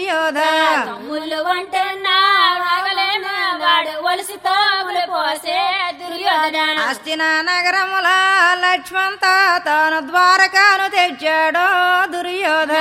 దుర్యోధ తమ్ముళ్ళు వంటన్నా వాగలేను వాడు ఒలిసి తోములు పోసే దుర్యోధన అస్తిన నగరముల లక్ష్మంత తాను ద్వారకాను తెచ్చాడో దుర్యోధ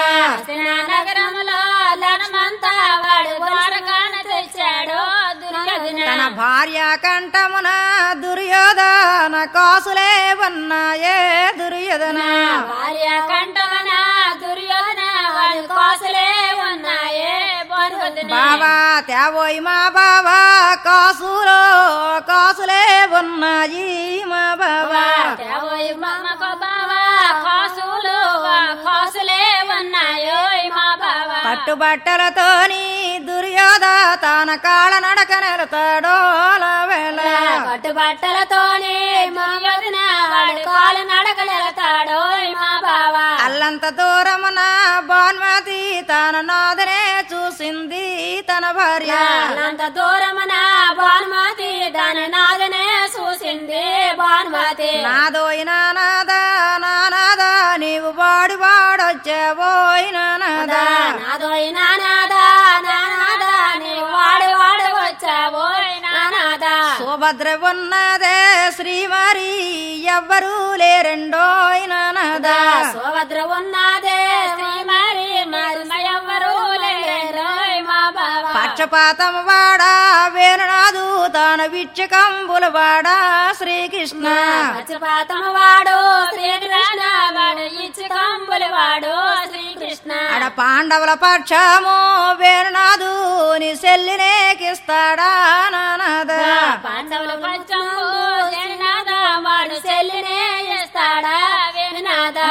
నగరములో లనమంతా వాడు ద్వారకాన తెచ్చాడు దుర్యోధన తన భార్య కంఠమున దుర్యోధన కాసులే ఉన్నాయే దుర్యోధన భార్య కంఠమన దుర్యోధన వాడు కోసలే ఉన్నాయే బరువదిన బావా తేవోయ్ మా బావా కాసులో కాసులే ఉన్నాయి మా బావా దేవోయ్ మమ్మకు బావా కాసులు కాసులే ఉన్నాయో మా బావా కట్టుబట్టలతోని దుర్యోధ తన కాళ్ళ నడక నెలతాడో వేళ కట్టుబట్టలతోనే మా వదిన వాడు కాలు నడకలెడతాడో మా బావా అల్లంత దూరమున భానుమతి తన నాదనే చూసింది తన భార్య అంత దూరమున భానుమతి దాని నాదనే చూసింది భానుమతి నాదోయ్ నానాదా నానాదా నీవు వాడి వాడొచ్చావోయ్ నానాదా నాదోయ్ నానాదా నానాదా నీ వాడు వాడు వచ్చావో నానాదా సుభద్ర ఉన్నదే శ్రీవారి ఎవ్వరూ లేరెండోయ్ నానాదా సుభద్ర ఉన్నదే శ్రీ మరి మరి ఎవ్వరూ లేరోయ్ మా బావా పక్షపాతం వాడా వేణునాదు తాను విచ్చకంబుల వాడా శ్రీకృష్ణ పక్షపాతం వాడు శ్రీకృష్ణ వాడు ఇచ్చి కంబులు వాడు శ్రీకృష్ణ అడ పాండవుల పక్షము వేణునాదు నీ సెల్లినేకిస్తాడా నానాదా పాండవుల పచ్చము జగన్నాథ వాడు చెల్లినే ఇస్తాడా వేణునాథ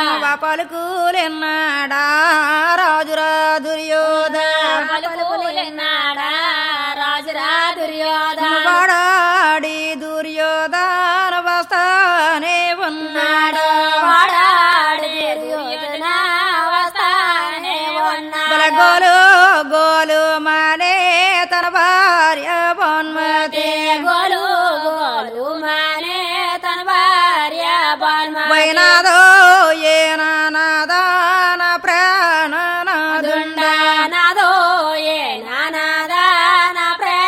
పలుకులెన్నాడా రాజురా దుర్యోధ పలుకులిన్నాడా రాజురా దుర్యోధన వాడాడి దుర్యోధన వస్తానే ఉన్నాడా వాడాడు దుర్యోధన వస్తానే ఉన్నాడు బల గోలు గోలు మానే తన భార్య బొన్మతి గోలు గోలు మానే తన భార్య బాల్మ వైనాదో ఏనానాదా నా ప్రాణనాదుండా నాదో ఏ నానాదా నా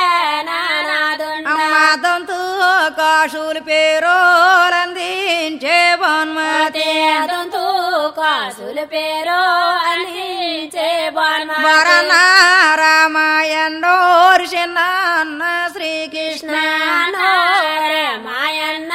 ప్రాణనాదుండా అమ్మ దంతు కాశులు పేరోలందించే బొన్మతి అదంతూ కాసుల పేరు అందించే బాల్మ వరణ రామాయణో చిన్న శ్రీకృష్ణ మాయన్న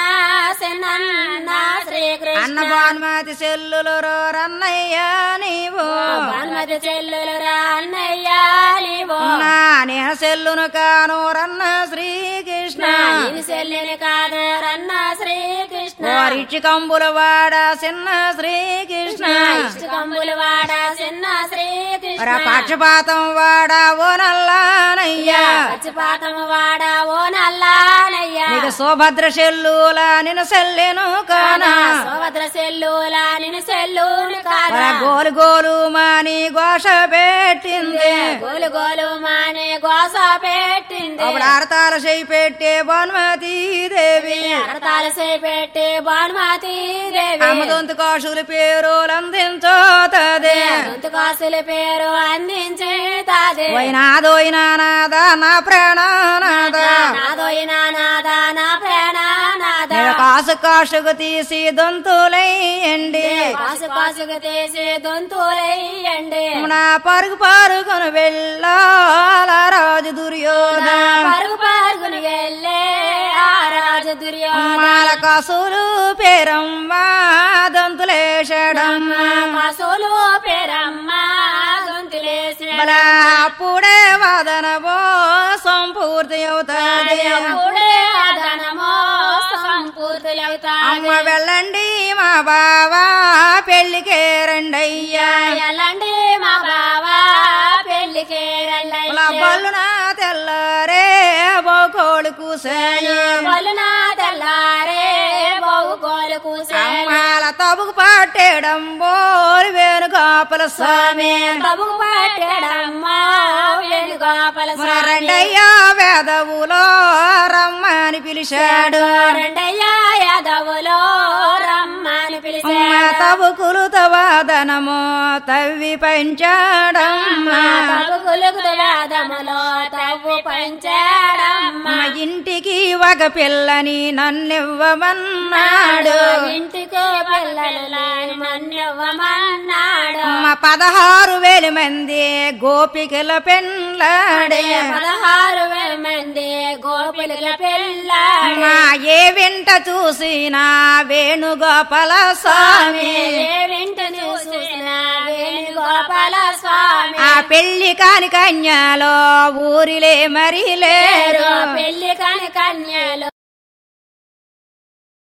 సిన్న శ్రీకృష్ణ అన్న భానుమతి సెల్లులు రన్నయ్య నీవు భానుమతి చెల్లులు అన్నయ్య నీవు నా నేను సెల్లును కాను రన్న శ్రీకృష్ణ నీవు చెల్లిని కాదు రన్న శ్రీకృష్ణ వారిచి కంబుల వాడ చిన్న శ్రీకృష్ణ కంబులు వాడ చిన్న శ్రీకృష్ణ ర పక్షపాతం వాడ ఓ నల్లానయ్యా పచ్చిపాతము వాడ ఓ నల్లానయ్యా నీకు సుభద్ర సెల్లుల నిన్ను సెల్లెను కానా సోభద్ర సెల్లులా నిన్ను సెల్లుని కాదా వర గోలు గోలు మాని ఘోష పెట్టింది గోలు గోలు మానే గోస పెట్టింది అప్పుడు అరతాల చేయి పెట్టే భానుమతి దేవి అరతాల పెట్టి భానుమతి దేవి అమ్మదొంతు కాశుల పేరులందించోతదే గొంతు కాసుల పేరు అందించి తాదే వైనాదోయినా నాదా నా ప్రాణనాద నాదోయి నాదా నా ప్రాణనాద నేను కాసు కాసుకు తీసి దొంతులయ్యండి కాసు కాసుకు తీసి దొంతులయ్యండి నా పరుగు పరుగును వెళ్ళాల రాజు దుర్యోధన పరుగు పరుగుని వెళ్ళే ఆ రాజు దుర్యోధన మాల కాసులు పేరమ్మా దొంతులేసడమ్మ కాసులు పేరమ్మ గొంతులేసి బల అప్పుడే వాదనవో సంపూర్తి అవుతుంది అప్పుడే అదనమో సంపూర్తులవుతాయి అమ్మ వెళ్ళండి మా బావా పెళ్లికే రండయ్యా ఎల్లండి మా బావా పెళ్లికి బల బల్లున తెల్లారే బోకోడు కూసాయి బలున తెల్లారే బావు కోలు కూసే అమ్మాల తబుకు పట్టేయడం బోరు వేణు కాపల స్వామి తబు పట్టడమ్మా వెనుగోపల మన రెండయ్యా వేదవులో రమ్మని పిలిచాడు రెండయ్యా యాదవులో రమ్మని పిలిచే అమ్మ తబుకులు తవాదనము తవ్వి పెంచాడమ్మా తబుకులు పలుకుదు వేదములో తవ్వు పంచాడమ్మ మా ఇంటికి ఒక పిల్లని నన్నివ్వమన్నాడు ఇంటికి పిల్లలు లేని మన్యవ్వమన్నాడు మా పదహారు వేల మంది గోపికల పెళ్ళాడే పదహారు వేల మంది గోపులుగా పెళ్ళాడు మా ఏ వింట చూసినా వేణుగోపాల స్వామి ఏ వింటని చూసిన వేణుగోపాల స్వామి ఆ పెళ్లి కాని కన్యలో ఊరిలే మరి లేరు పెళ్లి కాని కన్యలు